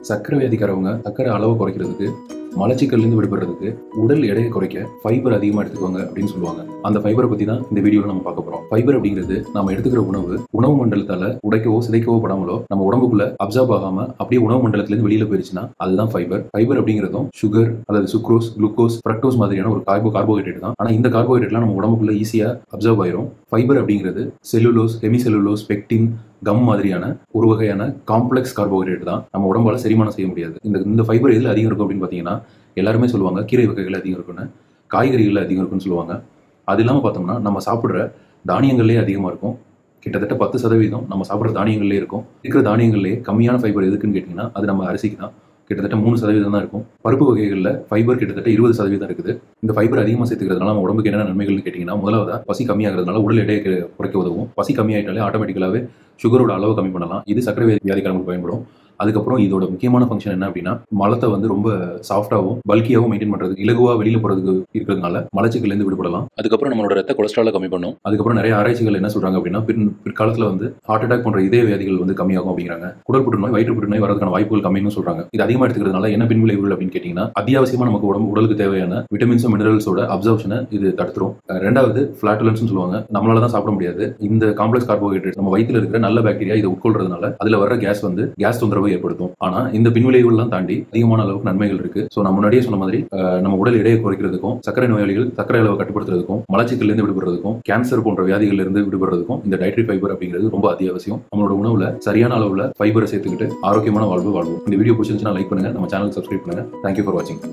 சக்கரை வியாதிக்காரவங்க சக்கரை அளவு குறைக்கிறதுக்கு மலச்சிக்கல்லேருந்து விடுபடுறதுக்கு உடல் எடையை குறைக்க ஃபைபர் அதிகமாக எடுத்துக்கோங்க அப்படின்னு சொல்லுவாங்க அந்த ஃபைபரை பற்றி தான் இந்த வீடியோவில் நம்ம பார்க்க போகிறோம் ஃபைபர் அப்படிங்கிறது நம்ம எடுத்துக்கிற உணவு உணவு மண்டலத்தால் உடைக்கவோ சிதைக்கவோ படாமலோ நம்ம உடம்புக்குள்ள அப்சர்வ் ஆகாம அப்படியே உணவு மண்டலத்திலேருந்து வெளியில போயிருச்சுன்னா அதுதான் ஃபைபர் ஃபைபர் அப்படிங்கிறதும் சுகர் அல்லது சுக்ரோஸ் குளுக்கோஸ் ஃப்ரக்டோஸ் மாதிரியான ஒரு கார்போ கார்போஹைட்ரேட் தான் ஆனால் இந்த கார்போஹைட்ரேட்லாம் நம்ம உடம்புக்குள்ள ஈஸியாக அப்சர்வ் ஆயிரும் ஃபைபர் அப்படிங்கிறது செல்லுலோஸ் ஹெமிசெல்லுலோஸ் பெக்டின் கம் மாதிரியான ஒரு வகையான காம்ப்ளெக்ஸ் கார்போஹைட்ரேட் தான் நம்ம உடம்பால செரிமானம் செய்ய முடியாது இந்த இந்த ஃபைபர் எதில் அதிகம் இருக்கும் அப்படின்னு பார்த்தீங்கன்னா எல்லாருமே சொல்லுவாங்க கீரை வகைகள் அதிகம் இருக்குன்னு காய்கறிகள் அதிகம் இருக்குன்னு சொல்லுவாங்க அது இல்லாமல் பார்த்தோம்னா நம்ம சாப்பிட்ற தானியங்கள்லேயே அதிகமாக இருக்கும் கிட்டத்தட்ட பத்து சதவீதம் நம்ம சாப்பிட்ற தானியங்கள்லேயே இருக்கும் இருக்கிற தானியங்கள்லேயே கம்மியான ஃபைபர் எதுக்குன்னு கேட்டிங்கன்னா அது நம்ம அரிசிக்கு தான் கிட்டத்தட்ட மூணு சதவீதம் தான் இருக்கும் பருப்பு வகைகளில் ஃபைபர் கிட்டத்தட்ட இருபது சதவீதம் இருக்குது இந்த ஃபைபர் அதிகமாக சேர்த்துக்கிறதுனால நம்ம உடம்புக்கு என்னென்ன நன்மைகள்னு கேட்டிங்கன்னா முதலாவது பசி கம்மியாகிறதுனால உடல் எடையை கு- குறைக்க உதவும் பசி கம்மியாயிட்டாலே ஆட்டோமேட்டிக்கலாகவே சுகரோட அளவு கம்மி பண்ணலாம் இது சர்க்கரை வியாதி- வியாதிக்காரங்களுக்கு பயன்படும் அதுக்கப்புறம் இதோட முக்கியமான ஃபங்க்ஷன் என்ன அப்படின்னா மலத்தை வந்து ரொம்ப சாஃப்டாகவும் பல்கியாகவும் மெயின்டைன் பண்றதுக்கு இலகுவா வெளியில போறதுக்கு இருக்கிறதுனால மலச்சிக்கல்ல இருந்து விடுபடலாம் அதுக்கப்புறம் நம்மளோட ரத்த கொலஸ்ட்ரால கம்மி பண்ணும் அதுக்கப்புறம் நிறைய ஆராய்ச்சிகள் என்ன சொல்றாங்க அப்படின்னா பின் பிற்காலத்துல வந்து ஹார்ட் அட்டாக் போன்ற இதய வியாதிகள் வந்து கம்மியாகும் அப்படிங்கிறாங்க குடல் புற்றுநோய் வயிற்று புற்றுநோய் வரதுக்கான வாய்ப்புகள் கம்மின்னு சொல்றாங்க இது அதிகமா எடுத்துக்கிறதுனால என்ன பின் விளைவுகள் அப்படின்னு கேட்டீங்கன்னா அத்தியாவசியமா நமக்கு உடம்பு உடலுக்கு தேவையான விட்டமின்ஸும் மினரல்ஸோட அப்சர்ப்ஷனை இது தடுத்துரும் அஹ் ரெண்டாவது ஃபிளாட்டுலன்ஸ் சொல்லுவாங்க நம்மளால தான் சாப்பிட முடியாது இந்த காம்ப்ளெக்ஸ் கார்போஹைட்ரேட் நம்ம வயித்துல இருக்கிற நல்ல பாக்டீரியா இதை உட்கொள்றதுனால அதுல வர கேஸ் வந்து கேஸ் தொந்தரவை ஏற்படுத்தும் ஆனா இந்த பின்விளைவுகள்லாம் தாண்டி அதிகமான அளவுக்கு நன்மைகள் இருக்கு ஸோ நம்ம முன்னாடியே சொன்ன மாதிரி அஹ், நம்ம உடல் எடையை குறைக்கிறதுக்கும் சர்க்கரை நோயாளிகள் சர்க்கரை அளவை கட்டுப்படுத்துறதுக்கும் மலச்சிக்கல்ல இருந்து விடுபடுறதுக்கும் கேன்சர் போன்ற வியாதிகள்ல இருந்து விடுபடுறதுக்கும் இந்த டயட்ரி ஃபைபர் அப்படிங்கிறது ரொம்ப அத்தியாவசியம் நம்மளோட உணவுல சரியான அளவுல ஃபைபரை சேர்த்துக்கிட்டு ஆரோக்கியமான வாழ்வு வாழ்வோம் இந்த வீடியோ பிடிச்சிருந்துச்சுன்னா லைக் பண்ணுங்க நம்ம சேனலுக்கு சப்ஸ்கிரைப் பண்ணுங்க தேங்க்யூ ஃபார் வாட்சிங்